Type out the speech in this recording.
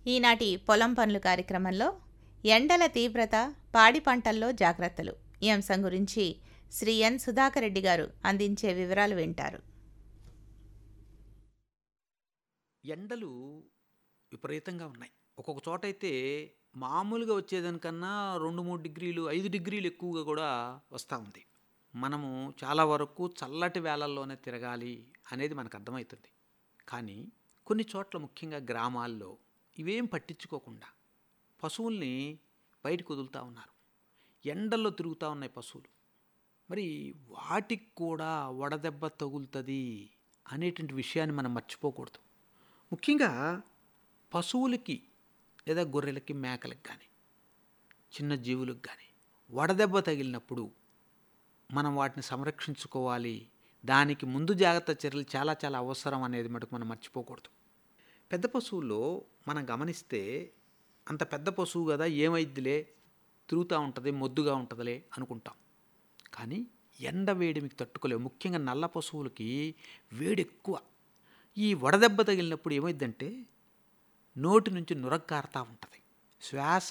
ఈనాటి పొలం పనులు కార్యక్రమంలో ఎండల తీవ్రత పాడి పంటల్లో జాగ్రత్తలు ఈ అంశం గురించి శ్రీ ఎన్ సుధాకర్ రెడ్డి గారు అందించే వివరాలు వింటారు ఎండలు విపరీతంగా ఉన్నాయి ఒక్కొక్క చోట అయితే మామూలుగా వచ్చేదానికన్నా రెండు మూడు డిగ్రీలు ఐదు డిగ్రీలు ఎక్కువగా కూడా వస్తూ ఉంది మనము చాలా వరకు చల్లటి వేళల్లోనే తిరగాలి అనేది మనకు అర్థమవుతుంది కానీ కొన్ని చోట్ల ముఖ్యంగా గ్రామాల్లో ఇవేం పట్టించుకోకుండా పశువుల్ని బయటకు వదులుతూ ఉన్నారు ఎండల్లో తిరుగుతూ ఉన్నాయి పశువులు మరి వాటికి కూడా వడదెబ్బ తగులుతుంది అనేటువంటి విషయాన్ని మనం మర్చిపోకూడదు ముఖ్యంగా పశువులకి లేదా గొర్రెలకి మేకలకు కానీ చిన్న జీవులకు కానీ వడదెబ్బ తగిలినప్పుడు మనం వాటిని సంరక్షించుకోవాలి దానికి ముందు జాగ్రత్త చర్యలు చాలా చాలా అవసరం అనేది మటుకు మనం మర్చిపోకూడదు పెద్ద పశువుల్లో మనం గమనిస్తే అంత పెద్ద పశువు కదా ఏమైద్దిలే తిరుగుతూ ఉంటుంది మొద్దుగా ఉంటుందిలే అనుకుంటాం కానీ ఎండ వేడిమికి తట్టుకోలేవు ముఖ్యంగా నల్ల పశువులకి వేడి ఎక్కువ ఈ వడదెబ్బ తగిలినప్పుడు ఏమైందంటే నోటి నుంచి నురగ కారుతూ ఉంటుంది శ్వాస